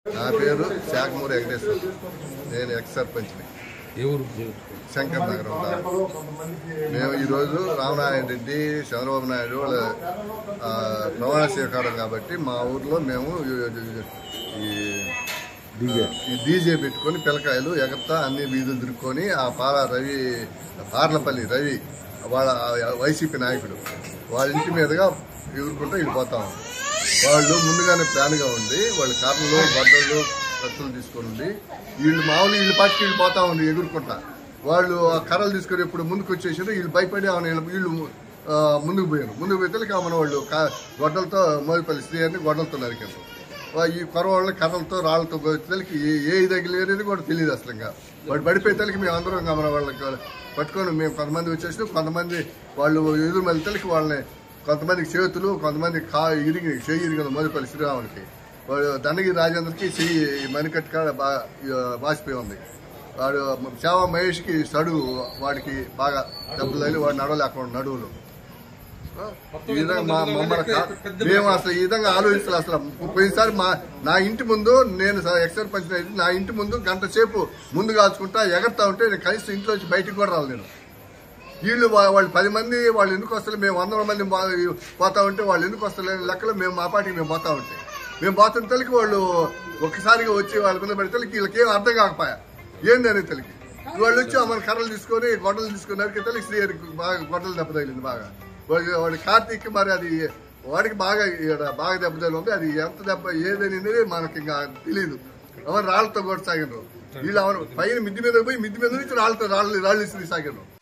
నా పేరు శాఖమూరి వెంకటేశ్వర నేను ఎక్స్ సర్పంచ్ని ఎవరు శంకర్ నగరం ఉంటాను. మేము ఈరోజు రామనారాయణ రెడ్డి చంద్రబాబు నాయుడు వాళ్ళ ఆ, ప్రమాణ స్వీకారం కాబట్టి మా ఊర్లో మేము ఈ- ఈ ఈ డీజే పెట్టుకొని పిల్లకాయలు ఎగత్తా అన్ని వీధులు తిరుక్కొని ఆ పాల రవి పార్లపల్లి రవి వాళ్ళ వైసీపీ నాయకుడు వాళ్ళ ఇంటి మీదుగా ఎగురుకుంటూ వెళ్ళిపోతాం వాళ్ళు ముందుగానే ప్లాన్గా ఉండి వాళ్ళు కార్లు బట్టలు కత్తులు తీసుకొని ఉండి వీళ్ళు మామూలు వీళ్ళు పట్టుకు వీళ్ళు పోతా ఉంది ఎగురుకుంటా వాళ్ళు ఆ కర్రలు తీసుకొని ఇప్పుడు ముందుకు వచ్చేసారు వీళ్ళు భయపడి ఆమె వీళ్ళు ఆ, ముందుకు పోయారు ముందుకు పోతే మన వాళ్ళు కా- గొడ్డలతో మోదిపల్లి శ్రీహరిని గొడ్డలతో నరికారు వా- ఈ కొరవాళ్ళని కర్రలతో రాళ్లతో తలకి ఏ తగిలి అనేది కూడా తెలియదు అసలు ఇంకా వాడు పడిపోయే తలకి మేము అందరం ఇంకా మన వాళ్ళకి పట్టుకొని మేము కొంతమంది వచ్చేసి కొంతమంది వాళ్ళు ఎదురు మళ్ళీ తలకి వాళ్ళని కొంతమందికి చేతులు కొంతమంది కా ఇరిగి చెయ్యి ఇరిగింది మోదిపల్లి శ్రీరామునికి వాడు దండగిరి రాజేంద్రకి చెయ్యి మణికట్టు కాడ బాగా వాసిపోయి ఉంది వాడు సేవ మహేష్కి సడుగు వాడికి బాగా దెబ్బలు తగిలి వాడు నడవలేకుండా నడువులు ఈ విధంగా మా మమ్మల్ని కా- మేము అసలు ఈ విధంగా ఆలోచించాలి అసలు పోయినసారి మా నా ఇంటి ముందు నేను ఎక్సర్ పంచిన నా ఇంటి ముందు గంట సేపు ముందు కాల్చుకుంటా ఎగరుతా ఉంటే నేను కనీసం ఇంట్లో నుంచి బయటికి కూడా రాలి నేను వీళ్ళు వా- వాళ్ళు పది మంది వాళ్ళు ఎందుకు వస్తారు మేము వందల మంది మా- పోతా ఉంటే వాళ్ళు ఎందుకు వస్తలేని లెక్కలో మేము మా పాటికి మేము పోతా ఉంటే మేము పోతున్న తలకి వాళ్ళు ఒక్కసారిగా వచ్చి వాళ్ళ మీద పడితే వీళ్ళకి ఏం అర్థం కాకపోయా ఏంది అనేది తెలికి వాళ్ళు వచ్చి మన కర్రలు తీసుకొని గొడ్డలు తీసుకొని నరికి తెలికి శ్రీహరికి బాగా గొడ్డలు దెబ్బ తగిలింది బాగా వాడి వాడి కార్తీక్ మరి అది వాడికి బాగా ఈడ బాగా దెబ్బ తగిలి ఉంది అది ఎంత దెబ్బ ఏదనేది మనకి ఇంకా తెలియదు ఎవరు రాళ్ళతో కొట్టి సాగినారు వీళ్ళు ఎవరు పైన మిద్ది మీద పోయి మిద్ది మీద నుంచి రాళ్ళతో రాళ్ళు రాళ్ళు ఇసి సాగినారు